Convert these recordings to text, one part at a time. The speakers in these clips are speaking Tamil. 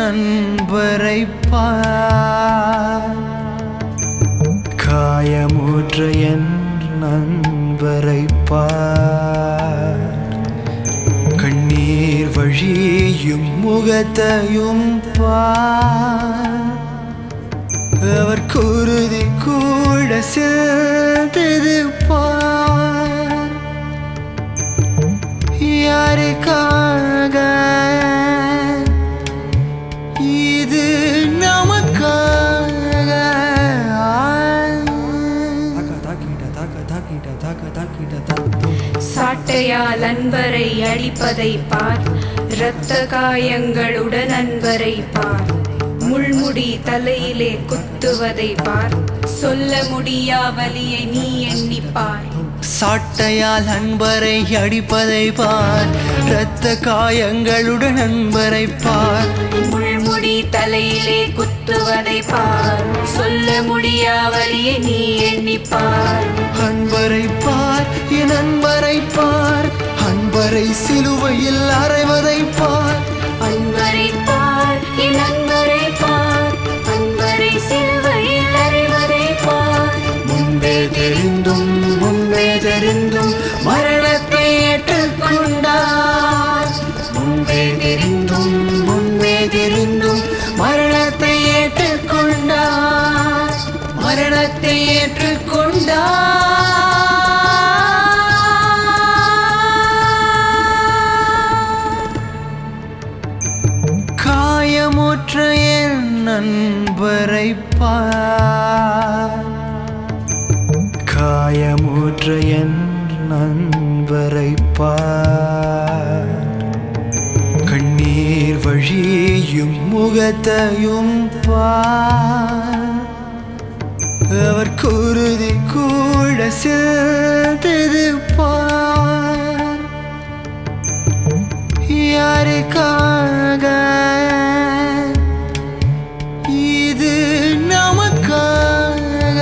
நண்பரை பார் காயமுற்ற என் நண்பரை பார் கண்ணீர் வழியும் முகத்தையும் பார் அவர் குருதி கூட செல்தது பார் யாருக்காக இது நமக்காக சாட்டையால் அன்பரை அடிப்பதை பார் இரத்த காயங்களுடன் அன்பரை பார் முள்முடி தலையிலே குத்துவதை பார் சொல்ல முடியா வலியை நீ எண்ணிப்பார் சாட்டையால் அன்பரை அடிப்பதை பார் இரத்த காயங்களுடன் அன்பரை பார் முள்முடி தலையிலே குத்துவதை பார் சொல்ல முடியா வலியை நீ எண்ணிப்பார் அன்பரை பார் என் அன்பரை பார் அன்பரை சிலுவையில் அறைவதை பார் அன்பரை பார் என் அன்பரை பார் அன்பரை சிலுவையில் அறிவதை பார் முன்பே தெரிந்தும் முன்பே தெரிந்தும் மரணத்தை ஏற்றுக்கொண்டார் முன்பே தெரிந்தும் முன்பே தெரிந்தும் மரணத்தை ஏற்றுக்கொண்டார் மரணத்தை ஏற்றுக்கொண்டார் காயமுற்ற என் நண்பரை பார் காயமுற்ற என் நண்பரை பார் கண்ணீர் வழியும் முகத்தையும் பார் அவர் குருதி கூட செல்தது பார் யாருக்காக இது நமக்காக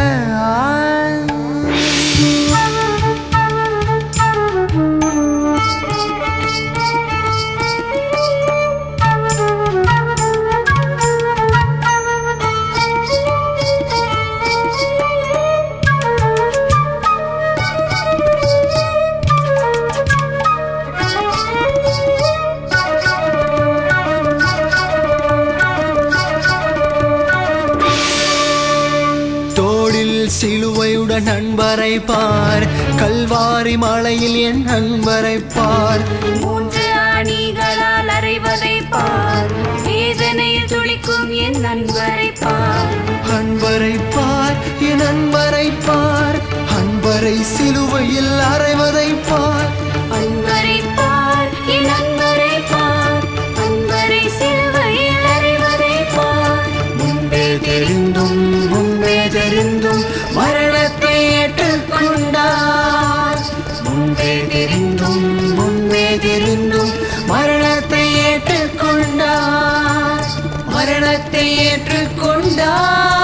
தோளில் சிலுவையுடன் நண்பரை பார் கல்வாரி மலையில் என் நண்பரை பார் மூன்று ஆணிகளால் அறைவதை பார் வேதனையில் துளிக்கும் என் நண்பரை பார் அன்பரை பார் என் அன்பரை பார் அன்பரை சிலுவையில் அறைவதை பார் அன்பரை பார் என் அன்பரை பார் அன்பரை சிலுவையில் அறிவதை பார் முன்பே தெரிந்தும் முன்பே தெரிந்தும் மரணத்தை ஏற்றுக்கொண்டார் முன்பே தெரிந்தும் முன்பே தெரிந்தும் மரணத்தை ஏற்றுக்கொண்டார் மரணத்தை ஏற்றுக்கொண்டார்